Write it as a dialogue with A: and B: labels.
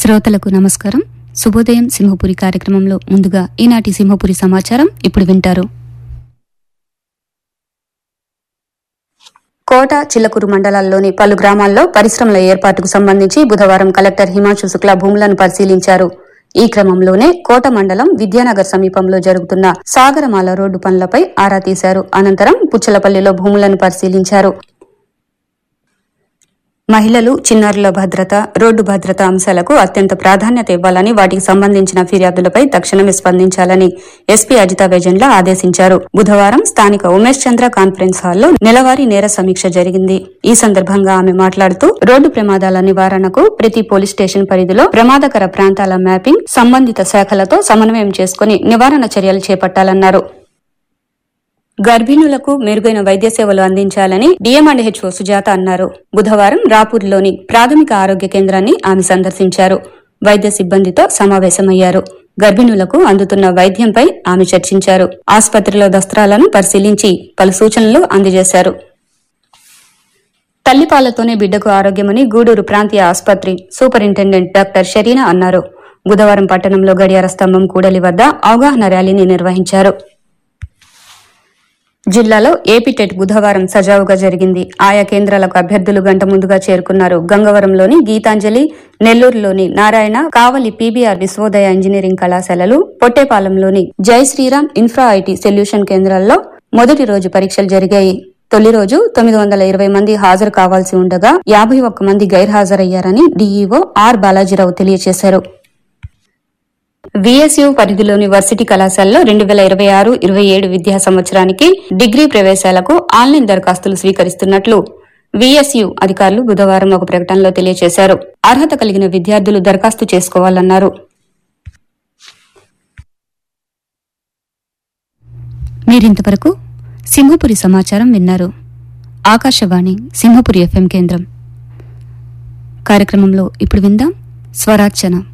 A: శ్రోతలకు నమస్కారం శుభోదయం సింహపురి కార్యక్రమంలో ముందుగా ఈనాటి సింహపురి సమాచారం ఇప్పుడు వింటారు కోట చిల్లకూరు మండలాల్లోని పలు గ్రామాల్లో పరిశ్రమల ఏర్పాటుకు సంబంధించి బుధవారం కలెక్టర్ హిమాంశు శుక్లా భూములను పరిశీలించారు ఈ క్రమంలోనే కోట మండలం విద్యానగర్ సమీపంలో జరుగుతున్న సాగరమాల రోడ్డు పనులపై ఆరా తీశారు అనంతరం పుచ్చలపల్లిలో భూములను పరిశీలించారు మహిళలు చిన్నారుల భద్రత రోడ్డు భద్రత అంశాలకు అత్యంత ప్రాధాన్యత ఇవ్వాలని వాటికి సంబంధించిన ఫిర్యాదులపై తక్షణమే స్పందించాలని ఎస్పీ అజితా వేజండ్ల ఆదేశించారు బుధవారం స్థానిక ఉమేష్ చంద్ర కాన్ఫరెన్స్ హాల్లో నెలవారీ నేర సమీక్ష జరిగింది ఈ సందర్భంగా ఆమె మాట్లాడుతూ రోడ్డు ప్రమాదాల నివారణకు ప్రతి పోలీస్ స్టేషన్ పరిధిలో ప్రమాదకర ప్రాంతాల మ్యాపింగ్ సంబంధిత శాఖలతో సమన్వయం చేసుకుని నివారణ చర్యలు చేపట్టాలన్నారు గర్భిణులకు మెరుగైన వైద్య సేవలు అందించాలని డిఎంఅండ్హెచ్ఓ సుజాత అన్నారు బుధవారం రాపూర్లోని ప్రాథమిక ఆరోగ్య కేంద్రాన్ని ఆమె సందర్శించారు వైద్య సిబ్బందితో సమావేశమయ్యారు గర్భిణులకు అందుతున్న వైద్యంపై ఆమె చర్చించారు ఆసుపత్రిలో దస్త్రాలను పరిశీలించి పలు సూచనలు అందజేశారు తల్లిపాలతోనే బిడ్డకు ఆరోగ్యమని గూడూరు ప్రాంతీయ ఆసుపత్రి సూపరింటెండెంట్ డాక్టర్ షరీనా అన్నారు బుధవారం పట్టణంలో గడియార స్తంభం కూడలి వద్ద అవగాహన ర్యాలీని నిర్వహించారు జిల్లాలో ఏపీ టెట్ బుధవారం సజావుగా జరిగింది ఆయా కేంద్రాలకు అభ్యర్థులు గంట ముందుగా చేరుకున్నారు గంగవరంలోని గీతాంజలి నెల్లూరులోని నారాయణ కావలి పీబీఆర్ విశ్వోదయ ఇంజనీరింగ్ కళాశాలలు పొట్టేపాలెంలోని జై శ్రీరామ్ ఇన్ఫ్రా ఐటీ సొల్యూషన్ కేంద్రాల్లో మొదటి రోజు పరీక్షలు జరిగాయి తొలి రోజు తొమ్మిది వందల ఇరవై మంది హాజరు కావాల్సి ఉండగా యాభై ఒక్క మంది గైర్హాజరయ్యారని డీఈఓ ఆర్ బాలాజీరావు తెలియజేశారు విఎస్యు పరిధిలోని వర్సిటీ కళాశాలలో రెండు వేల ఇరవై ఆరు ఇరవై ఏడు విద్యా సంవత్సరానికి డిగ్రీ ప్రవేశాలకు ఆన్లైన్ దరఖాస్తులు స్వీకరిస్తున్నట్లు విఎస్యు అధికారులు బుధవారం ఒక ప్రకటనలో తెలియజేశారు అర్హత కలిగిన విద్యార్థులు దరఖాస్తు చేసుకోవాలన్నారు మీరింతవరకు సింహపురి సమాచారం విన్నారు ఆకాశవాణి సింహపురి ఎఫ్ఎం కేంద్రం కార్యక్రమంలో ఇప్పుడు విందాం స్వరార్చన